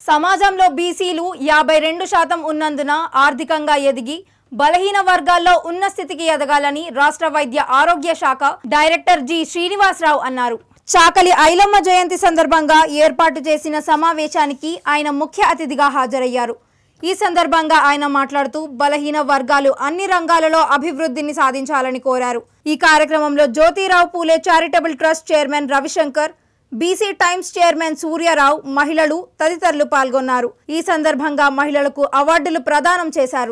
సమాజంలో బీసీలు యాభై రెండు శాతం ఉన్నందున ఆర్థికంగా ఎదిగి బలహీన వర్గాల్లో ఉన్న స్థితికి ఎదగాలని రాష్ట్ర వైద్య ఆరోగ్య శాఖ డైరెక్టర్ జి శ్రీనివాసరావు అన్నారు చాకలి ఐలమ్మ జయంతి సందర్భంగా ఏర్పాటు చేసిన సమావేశానికి ఆయన ముఖ్య అతిథిగా హాజరయ్యారు ఈ సందర్భంగా ఆయన మాట్లాడుతూ బలహీన వర్గాలు అన్ని రంగాలలో అభివృద్ధిని సాధించాలని కోరారు ఈ కార్యక్రమంలో Jyotirao Phule charitable trust chairman Ravishankar BC Times chairman Suryarao మహిళలు తదితరులు పాల్గొన్నారు ఈ సందర్భంగా మహిళలకు అవార్డులు ప్రదానం చేశారు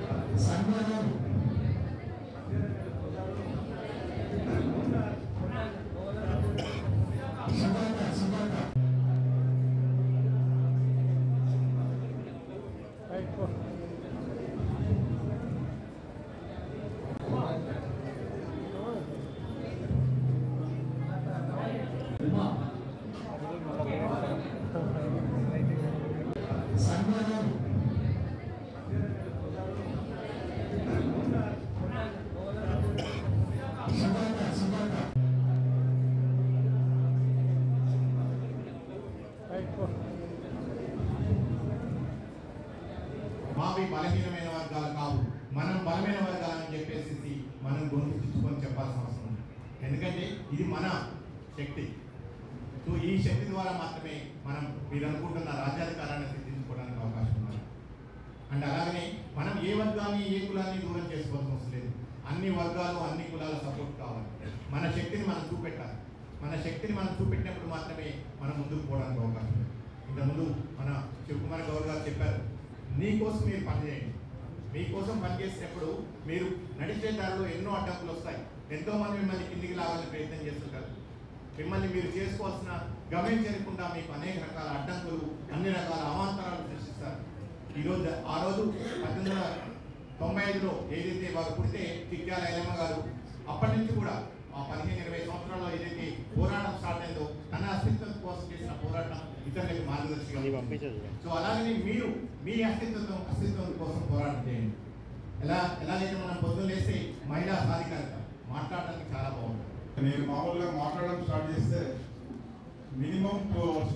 మావి బలహీనమైన వర్గాలు కావు మనం బలమైన వర్గాలని చెప్పేసి మనం గొంతు తెచ్చుకొని చెప్పాల్సిన అవసరం ఉంది ఎందుకంటే ఇది మన శక్తి సో ఈ శక్తి ద్వారా మాత్రమే మనం మీరు అనుకుంటున్న రాజ్యాధికారాన్ని సిద్ధించుకోవడానికి అవకాశం ఉంది అండ్ అలాగనే మనం ఏ వర్గాన్ని ఏ కులాన్ని దూరం చేసుకోవాల్సిన అవసరం లేదు అన్ని వర్గాలు అన్ని కులాల సపోర్ట్ కావాలి మన శక్తిని మనం చూపెట్టాలి మన శక్తిని మనం చూపెట్టినప్పుడు మాత్రమే మనం ముందుకు పోవడానికి అవకాశం ఉంది ఇంతకుముందు మన శివకుమార్ గౌడ్ గారు చెప్పారు నీకోసం మీరు పనిచేయండి మీకోసం పనిచేసినప్పుడు మీరు నడిచే దారిలో ఎన్నో అడ్డంకులు వస్తాయి ఎంతో మంది మిమ్మల్ని కిందికి లాగాలని ప్రయత్నం చేస్తుంటారు మిమ్మల్ని మీరు చేసుకోవాల్సిన గమ్యం చేరకుండా మీకు అనేక రకాల అడ్డంకులు అన్ని రకాల అవాంతరాలు సృష్టిస్తారు ఈరోజు ఆ రోజు పద్దెనిమిది వందల తొంభై ఐదులో ఏదైతే వారు పుడితే చిక్యాల ఐలమ్మ గారు అప్పటి నుంచి కూడా ఆ పదిహేను ఇరవై సంవత్సరాల్లో ఏదైతే పోరాటం స్టార్ట్ అయిందో తన అస్తిత్వం కోసం చేసిన పోరాటం ఇతరులకు మార్గదర్శిగా ఉంటుంది. సో అలాగనే మీరు మీ అస్తిత్వం అస్తిత్వం కోసం పోరాటం చేయండి ఎలా ఎలాగైతే మనం పొద్దున్న లేస్తే మహిళా సాధికారిత మాట్లాడడానికి చాలా బాగుంటుంది నేను మామూలుగా మాట్లాడడం స్టార్ట్ చేస్తే మినిమం టూ అవర్స్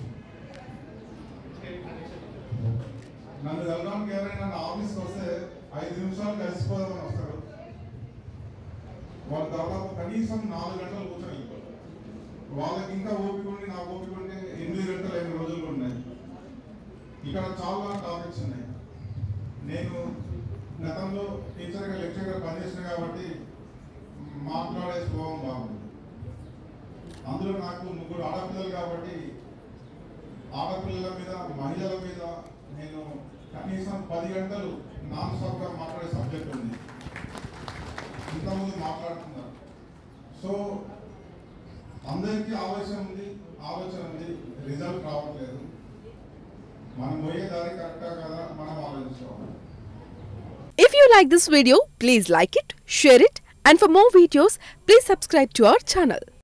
నన్ను కలవడానికి ఎవరైనా నా ఆఫీస్కి వస్తే ఐదు నిమిషాలు కలిసిపోదామని వస్తారు వాళ్ళు దాదాపు కనీసం నాలుగు గంటలు కూర్చొని వెళ్ళిపోతారు వాళ్ళకి ఇంకా ఓపిక ఉండి నా ఓపిక ఉండి ఎనిమిది గంటలు అయిన రోజులు ఉన్నాయి ఇక్కడ చాలా టాపిక్స్ ఉన్నాయి నేను గతంలో టీచర్గా లెక్చర్గా పనిచేసిన కాబట్టి మాట్లాడే స్వభావం బాగుంది అందులో నాకు ముగ్గురు ఆడపిల్లలు కాబట్టి ఆడపిల్లల మీద మహిళల మీద నేను కనీసం పది గంటలు నాన్ స్టాప్గా మాట్లాడే సబ్జెక్ట్ ఉంది ఇంతకుముందు మాట్లాడుతున్నారు సో అందరికీ ఆలోచన ఉంది ఆలోచన ఉంది రిజల్ట్ రావట్లేదు మనం పోయే దారి కరెక్టా కదా మనం ఆలోచించుకోవాలి If you like this video, please like it, share it, and for more videos, please subscribe to our channel.